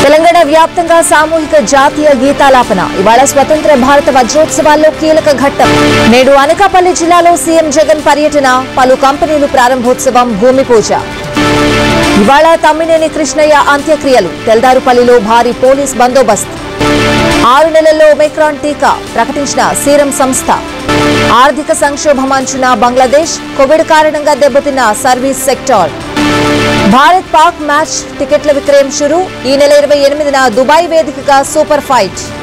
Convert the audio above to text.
తెలంగాణ వ్యాప్తంగా సామూహిక జాతీయ గీతాలాపన ఇవాళ స్వతంత్ర భారత వజ్రోత్సవాల్లో కీలక ఘట్టం నేడు అనకాపల్లి జిల్లాలో సీఎం జగన్ పర్యటన పలు కంపెనీలు ప్రారంభోత్సవం భూమి పూజ ఇవాళ తమ్మినేని కృష్ణయ్య అంత్యక్రియలు తెల్దారుపల్లిలో భారీ పోలీస్ బందోబస్తు ఆరు నెలల్లో ఒమైక్రాన్ టీకా ప్రకటించిన సీరం సంస్థ ఆర్థిక సంక్షోభం అంచున బంగ్లాదేశ్ కోవిడ్ కారణంగా దెబ్బతిన్న service sector Bharat Pak match టికెట్ల విక్రయం షురు ఈ నెల ఇరవై ఎనిమిదిన దుబాయ్ వేదికగా సూపర్ ఫైట్